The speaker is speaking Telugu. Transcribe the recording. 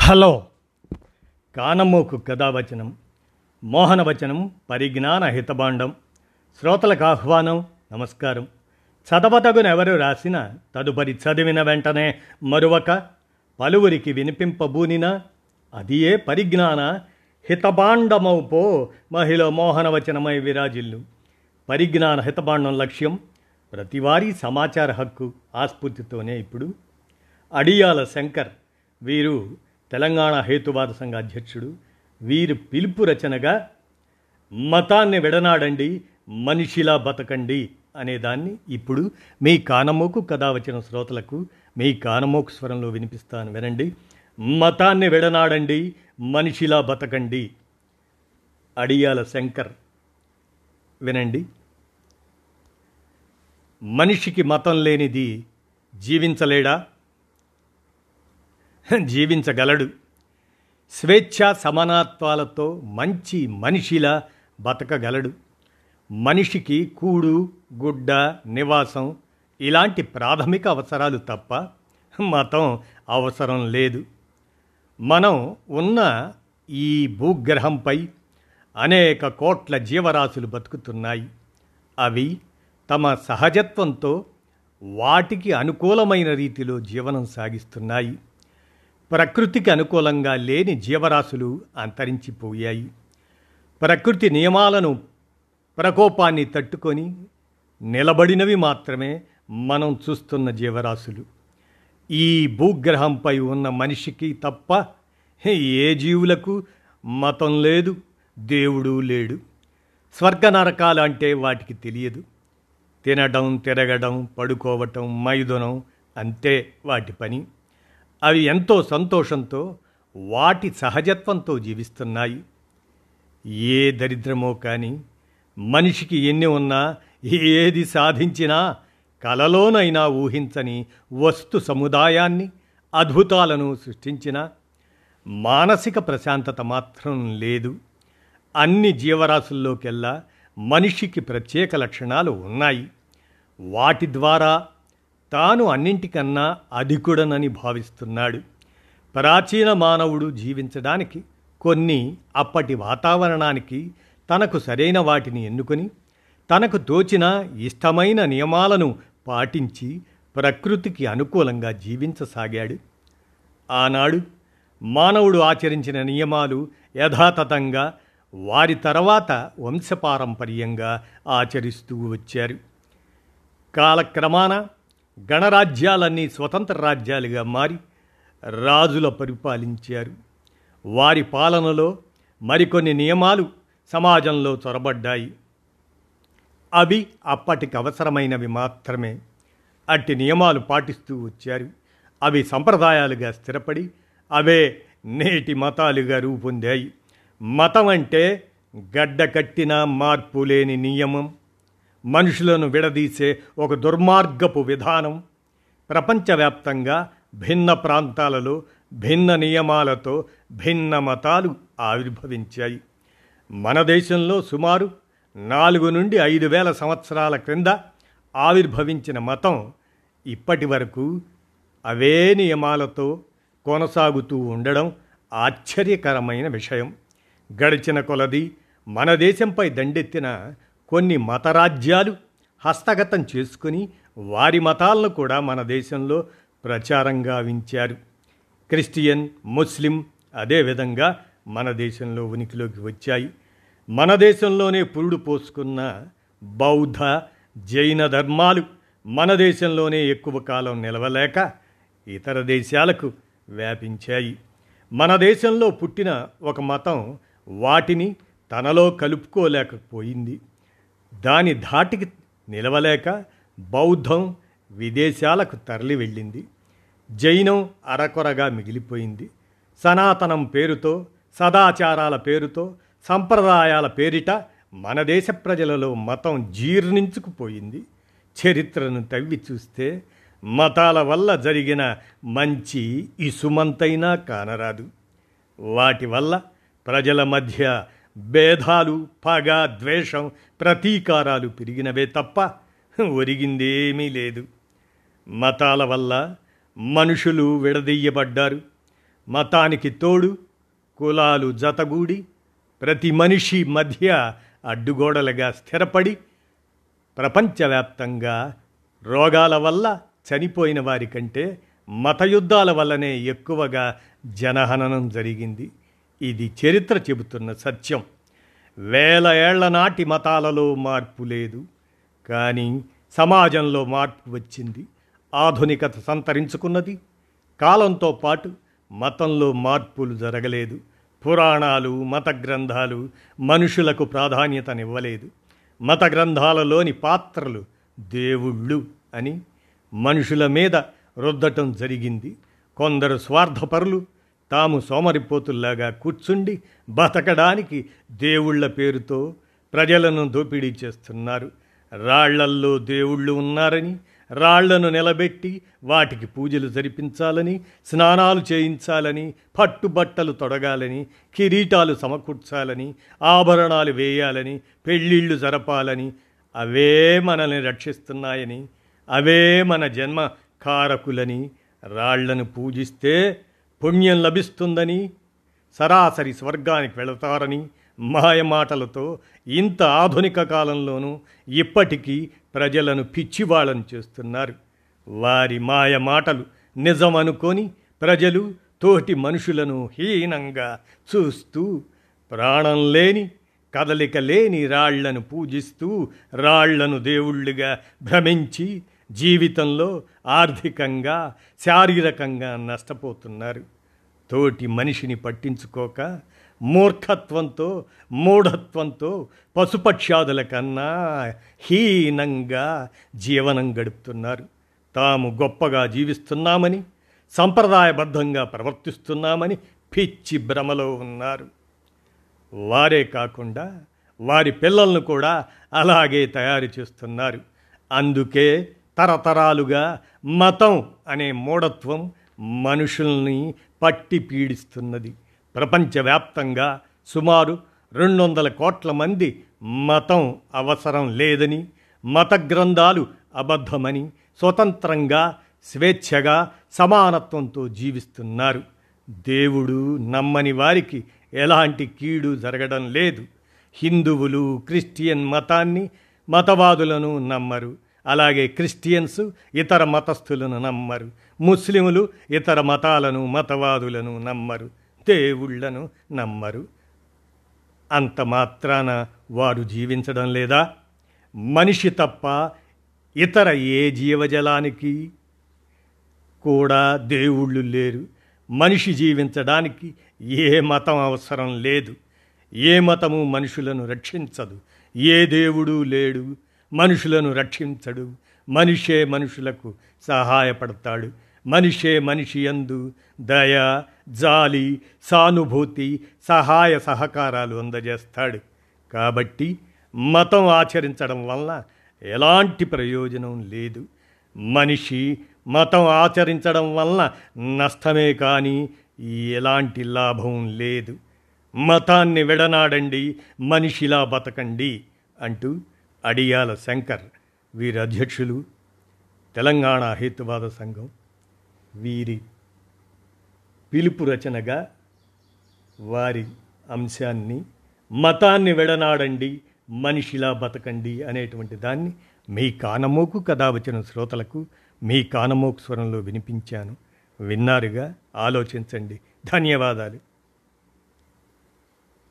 హలో కానమోకు కథావచనం మోహనవచనం పరిజ్ఞాన హితబాండం శ్రోతలకు ఆహ్వానం నమస్కారం చదవతగునెవరు రాసిన తదుపరి చదివిన వెంటనే మరొక పలువురికి వినిపింపబూనిన అదియే పరిజ్ఞాన హితబాండమౌపో మహిళ మోహనవచనమై విరాజిల్లు పరిజ్ఞాన హితబాండం లక్ష్యం ప్రతివారీ సమాచార హక్కు ఆస్ఫూర్తితోనే ఇప్పుడు అడియాల శంకర్ వీరు తెలంగాణ హేతువాద సంఘ అధ్యక్షుడు వీరు పిలుపు రచనగా మతాన్ని విడనాడండి మనిషిలా బతకండి అనేదాన్ని ఇప్పుడు మీ కానమోకు కథ వచ్చిన శ్రోతలకు మీ కానమోకు స్వరంలో వినిపిస్తాను వినండి మతాన్ని విడనాడండి మనిషిలా బతకండి అడియాల శంకర్ వినండి మనిషికి మతం లేనిది జీవించలేడా జీవించగలడు స్వేచ్ఛ సమానత్వాలతో మంచి మనిషిలా బతకగలడు మనిషికి కూడు గుడ్డ నివాసం ఇలాంటి ప్రాథమిక అవసరాలు తప్ప మతం అవసరం లేదు మనం ఉన్న ఈ భూగ్రహంపై అనేక కోట్ల జీవరాశులు బతుకుతున్నాయి అవి తమ సహజత్వంతో వాటికి అనుకూలమైన రీతిలో జీవనం సాగిస్తున్నాయి ప్రకృతికి అనుకూలంగా లేని జీవరాశులు అంతరించిపోయాయి ప్రకృతి నియమాలను ప్రకోపాన్ని తట్టుకొని నిలబడినవి మాత్రమే మనం చూస్తున్న జీవరాశులు ఈ భూగ్రహంపై ఉన్న మనిషికి తప్ప ఏ జీవులకు మతం లేదు దేవుడు లేడు స్వర్గ నరకాలు అంటే వాటికి తెలియదు తినడం తిరగడం పడుకోవటం మైదునం అంతే వాటి పని అవి ఎంతో సంతోషంతో వాటి సహజత్వంతో జీవిస్తున్నాయి ఏ దరిద్రమో కానీ మనిషికి ఎన్ని ఉన్నా ఏది సాధించినా కలలోనైనా ఊహించని వస్తు సముదాయాన్ని అద్భుతాలను సృష్టించిన మానసిక ప్రశాంతత మాత్రం లేదు అన్ని జీవరాశుల్లోకెల్లా మనిషికి ప్రత్యేక లక్షణాలు ఉన్నాయి వాటి ద్వారా తాను అన్నింటికన్నా అధికుడనని భావిస్తున్నాడు ప్రాచీన మానవుడు జీవించడానికి కొన్ని అప్పటి వాతావరణానికి తనకు సరైన వాటిని ఎన్నుకొని తనకు తోచిన ఇష్టమైన నియమాలను పాటించి ప్రకృతికి అనుకూలంగా జీవించసాగాడు ఆనాడు మానవుడు ఆచరించిన నియమాలు యథాతథంగా వారి తర్వాత వంశపారంపర్యంగా ఆచరిస్తూ వచ్చారు కాలక్రమాన గణరాజ్యాలన్నీ స్వతంత్ర రాజ్యాలుగా మారి రాజుల పరిపాలించారు వారి పాలనలో మరికొన్ని నియమాలు సమాజంలో చొరబడ్డాయి అవి అప్పటికి అవసరమైనవి మాత్రమే అట్టి నియమాలు పాటిస్తూ వచ్చారు అవి సంప్రదాయాలుగా స్థిరపడి అవే నేటి మతాలుగా రూపొందాయి మతం అంటే గడ్డ కట్టిన మార్పు లేని నియమం మనుషులను విడదీసే ఒక దుర్మార్గపు విధానం ప్రపంచవ్యాప్తంగా భిన్న ప్రాంతాలలో భిన్న నియమాలతో భిన్న మతాలు ఆవిర్భవించాయి మన దేశంలో సుమారు నాలుగు నుండి ఐదు వేల సంవత్సరాల క్రింద ఆవిర్భవించిన మతం ఇప్పటి వరకు అవే నియమాలతో కొనసాగుతూ ఉండడం ఆశ్చర్యకరమైన విషయం గడిచిన కొలది మన దేశంపై దండెత్తిన కొన్ని మతరాజ్యాలు హస్తగతం చేసుకుని వారి మతాలను కూడా మన దేశంలో ప్రచారంగా వించారు క్రిస్టియన్ ముస్లిం అదేవిధంగా మన దేశంలో ఉనికిలోకి వచ్చాయి మన దేశంలోనే పురుడు పోసుకున్న బౌద్ధ జైన ధర్మాలు మన దేశంలోనే ఎక్కువ కాలం నిలవలేక ఇతర దేశాలకు వ్యాపించాయి మన దేశంలో పుట్టిన ఒక మతం వాటిని తనలో కలుపుకోలేకపోయింది దాని ధాటికి నిలవలేక బౌద్ధం విదేశాలకు తరలి వెళ్ళింది జైనం అరకొరగా మిగిలిపోయింది సనాతనం పేరుతో సదాచారాల పేరుతో సంప్రదాయాల పేరిట మన దేశ ప్రజలలో మతం జీర్ణించుకుపోయింది చరిత్రను తవ్వి చూస్తే మతాల వల్ల జరిగిన మంచి ఇసుమంతైనా కానరాదు వాటి వల్ల ప్రజల మధ్య భేదాలు పగ ద్వేషం ప్రతీకారాలు పెరిగినవే తప్ప ఒరిగిందేమీ లేదు మతాల వల్ల మనుషులు విడదీయబడ్డారు మతానికి తోడు కులాలు జతగూడి ప్రతి మనిషి మధ్య అడ్డుగోడలుగా స్థిరపడి ప్రపంచవ్యాప్తంగా రోగాల వల్ల చనిపోయిన వారి కంటే మతయుద్ధాల వల్లనే ఎక్కువగా జనహననం జరిగింది ఇది చరిత్ర చెబుతున్న సత్యం వేల ఏళ్ల నాటి మతాలలో మార్పు లేదు కానీ సమాజంలో మార్పు వచ్చింది ఆధునికత సంతరించుకున్నది కాలంతో పాటు మతంలో మార్పులు జరగలేదు పురాణాలు మత గ్రంథాలు మనుషులకు ప్రాధాన్యతనివ్వలేదు మత గ్రంథాలలోని పాత్రలు దేవుళ్ళు అని మనుషుల మీద రుద్దటం జరిగింది కొందరు స్వార్థపరులు తాము సోమరిపోతుల్లాగా కూర్చుండి బతకడానికి దేవుళ్ళ పేరుతో ప్రజలను దోపిడీ చేస్తున్నారు రాళ్లల్లో దేవుళ్ళు ఉన్నారని రాళ్లను నిలబెట్టి వాటికి పూజలు జరిపించాలని స్నానాలు చేయించాలని పట్టుబట్టలు తొడగాలని కిరీటాలు సమకూర్చాలని ఆభరణాలు వేయాలని పెళ్ళిళ్ళు జరపాలని అవే మనల్ని రక్షిస్తున్నాయని అవే మన జన్మ కారకులని రాళ్లను పూజిస్తే పుణ్యం లభిస్తుందని సరాసరి స్వర్గానికి వెళతారని మాయమాటలతో ఇంత ఆధునిక కాలంలోనూ ఇప్పటికీ ప్రజలను పిచ్చివాళ్ళని చేస్తున్నారు వారి మాయ మాటలు నిజమనుకొని ప్రజలు తోటి మనుషులను హీనంగా చూస్తూ ప్రాణం లేని కదలిక లేని రాళ్లను పూజిస్తూ రాళ్లను దేవుళ్ళుగా భ్రమించి జీవితంలో ఆర్థికంగా శారీరకంగా నష్టపోతున్నారు తోటి మనిషిని పట్టించుకోక మూర్ఖత్వంతో మూఢత్వంతో పశుపక్ష్యాదుల కన్నా హీనంగా జీవనం గడుపుతున్నారు తాము గొప్పగా జీవిస్తున్నామని సంప్రదాయబద్ధంగా ప్రవర్తిస్తున్నామని పిచ్చి భ్రమలో ఉన్నారు వారే కాకుండా వారి పిల్లలను కూడా అలాగే తయారు చేస్తున్నారు అందుకే తరతరాలుగా మతం అనే మూఢత్వం మనుషుల్ని పట్టి పీడిస్తున్నది ప్రపంచవ్యాప్తంగా సుమారు రెండు వందల కోట్ల మంది మతం అవసరం లేదని మత గ్రంథాలు అబద్ధమని స్వతంత్రంగా స్వేచ్ఛగా సమానత్వంతో జీవిస్తున్నారు దేవుడు నమ్మని వారికి ఎలాంటి కీడు జరగడం లేదు హిందువులు క్రిస్టియన్ మతాన్ని మతవాదులను నమ్మరు అలాగే క్రిస్టియన్స్ ఇతర మతస్థులను నమ్మరు ముస్లిములు ఇతర మతాలను మతవాదులను నమ్మరు దేవుళ్లను నమ్మరు అంత మాత్రాన వారు జీవించడం లేదా మనిషి తప్ప ఇతర ఏ జీవజలానికి కూడా దేవుళ్ళు లేరు మనిషి జీవించడానికి ఏ మతం అవసరం లేదు ఏ మతము మనుషులను రక్షించదు ఏ దేవుడు లేడు మనుషులను రక్షించడు మనిషే మనుషులకు సహాయపడతాడు మనిషే మనిషి యందు దయ జాలి సానుభూతి సహాయ సహకారాలు అందజేస్తాడు కాబట్టి మతం ఆచరించడం వల్ల ఎలాంటి ప్రయోజనం లేదు మనిషి మతం ఆచరించడం వల్ల నష్టమే కానీ ఎలాంటి లాభం లేదు మతాన్ని విడనాడండి మనిషిలా బతకండి అంటూ అడియాల శంకర్ వీరి అధ్యక్షులు తెలంగాణ హేతువాద సంఘం వీరి పిలుపు రచనగా వారి అంశాన్ని మతాన్ని విడనాడండి మనిషిలా బతకండి అనేటువంటి దాన్ని మీ కానమోకు కథ వచ్చిన శ్రోతలకు మీ కానమోకు స్వరంలో వినిపించాను విన్నారుగా ఆలోచించండి ధన్యవాదాలు